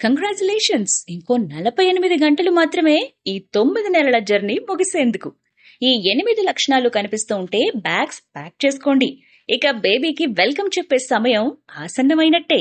congratulations ఇంకో నలభై ఎనిమిది గంటలు మాత్రమే ఈ తొమ్మిది నెలల జర్నీ ముగిసేందుకు ఈ ఎనిమిది లక్షణాలు కనిపిస్తూ ఉంటే బ్యాగ్స్ ప్యాక్ చేసుకోండి ఇక బేబీకి వెల్కమ్ చెప్పే సమయం ఆసన్నమైనట్టే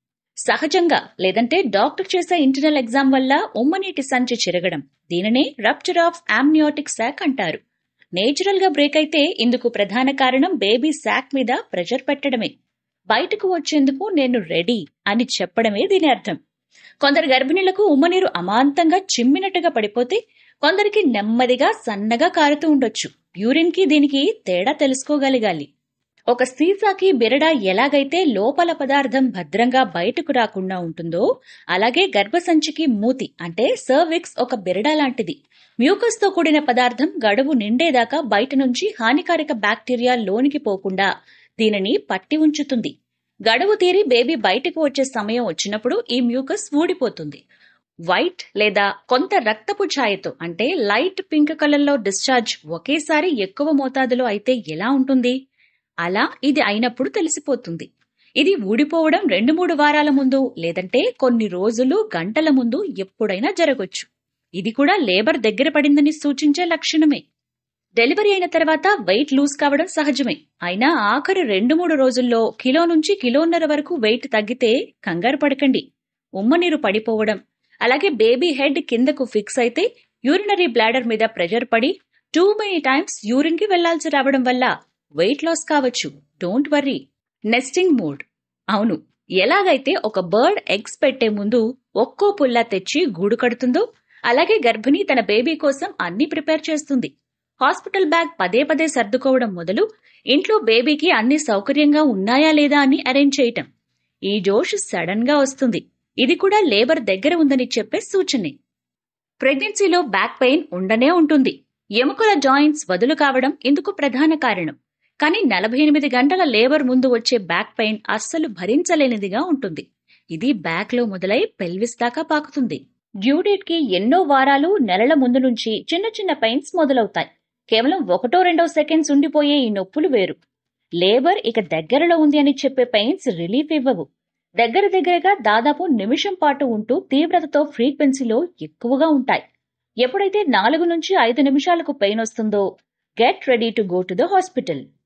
సహజంగా లేదంటే డాక్టర్ చేసే ఇంటర్నల్ ఎగ్జామ్ వల్ల ఉమ్మనీటి సంచి చిరగడం దీనినే రప్చర్ ఆఫ్ ఆమ్నియోటిక్ శాక్ అంటారు నేచురల్ గా బ్రేక్ అయితే ఇందుకు ప్రధాన కారణం బేబీ శాక్ మీద ప్రెషర్ పెట్టడమే బయటకు వచ్చేందుకు నేను రెడీ అని చెప్పడమే దీని అర్థం కొందరు గర్భిణులకు ఉమ్మనీరు అమాంతంగా చిమ్మినట్టుగా పడిపోతే కొందరికి నెమ్మదిగా సన్నగా కారుతూ ఉండొచ్చు యూరిన్ కి దీనికి తేడా తెలుసుకోగలగాలి ఒక సీసాకి బిరడ ఎలాగైతే లోపల పదార్థం భద్రంగా బయటకు రాకుండా ఉంటుందో అలాగే గర్భసంచికి మూతి అంటే సర్విక్స్ ఒక బిరడ లాంటిది మ్యూకస్ తో కూడిన పదార్థం గడువు నిండేదాకా బయట నుంచి హానికారక బ్యాక్టీరియా లోనికి పోకుండా దీనిని పట్టి ఉంచుతుంది గడువు తీరి బేబీ బయటకు వచ్చే సమయం వచ్చినప్పుడు ఈ మ్యూకస్ ఊడిపోతుంది వైట్ లేదా కొంత రక్తపు ఛాయతో అంటే లైట్ పింక్ కలర్లో డిశ్చార్జ్ ఒకేసారి ఎక్కువ మోతాదులో అయితే ఎలా ఉంటుంది అలా ఇది అయినప్పుడు తెలిసిపోతుంది ఇది ఊడిపోవడం రెండు మూడు వారాల ముందు లేదంటే కొన్ని రోజులు గంటల ముందు ఎప్పుడైనా జరగొచ్చు ఇది కూడా లేబర్ దగ్గర పడిందని సూచించే లక్షణమే డెలివరీ అయిన తర్వాత వెయిట్ లూజ్ కావడం సహజమే అయినా ఆఖరి రెండు మూడు రోజుల్లో కిలో నుంచి కిలోన్నర వరకు వెయిట్ తగ్గితే కంగారు పడకండి ఉమ్మనీరు పడిపోవడం అలాగే బేబీ హెడ్ కిందకు ఫిక్స్ అయితే యూరినరీ బ్లాడర్ మీద ప్రెషర్ పడి టూ మెనీ టైమ్స్ యూరిన్ కి వెళ్లాల్సి రావడం వల్ల వెయిట్ లాస్ కావచ్చు డోంట్ వర్రీ నెస్టింగ్ మోడ్ అవును ఎలాగైతే ఒక బర్డ్ ఎగ్స్ పెట్టే ముందు ఒక్కో పుల్ల తెచ్చి గూడు కడుతుందో అలాగే గర్భిణి తన బేబీ కోసం అన్ని ప్రిపేర్ చేస్తుంది హాస్పిటల్ బ్యాగ్ పదే పదే సర్దుకోవడం మొదలు ఇంట్లో బేబీకి అన్ని సౌకర్యంగా ఉన్నాయా లేదా అని అరేంజ్ చేయటం ఈ జోష్ సడన్ గా వస్తుంది ఇది కూడా లేబర్ దగ్గర ఉందని చెప్పే సూచనే ప్రెగ్నెన్సీలో బ్యాక్ పెయిన్ ఉండనే ఉంటుంది ఎముకల జాయింట్స్ వదులు కావడం ఇందుకు ప్రధాన కారణం కానీ నలభై ఎనిమిది గంటల లేబర్ ముందు వచ్చే బ్యాక్ పెయిన్ అస్సలు భరించలేనిదిగా ఉంటుంది ఇది బ్యాక్ లో మొదలై పెల్విస్ దాకా పాకుతుంది డ్యూ డేట్ కి ఎన్నో వారాలు నెలల ముందు నుంచి చిన్న చిన్న పెయిన్స్ మొదలవుతాయి కేవలం ఒకటో రెండో సెకండ్స్ ఉండిపోయే ఈ నొప్పులు వేరు లేబర్ ఇక దగ్గరలో ఉంది అని చెప్పే పెయిన్స్ రిలీఫ్ ఇవ్వవు దగ్గర దగ్గరగా దాదాపు నిమిషం పాటు ఉంటూ తీవ్రతతో ఫ్రీక్వెన్సీలో ఎక్కువగా ఉంటాయి ఎప్పుడైతే నాలుగు నుంచి ఐదు నిమిషాలకు పెయిన్ వస్తుందో get ready to go to the hospital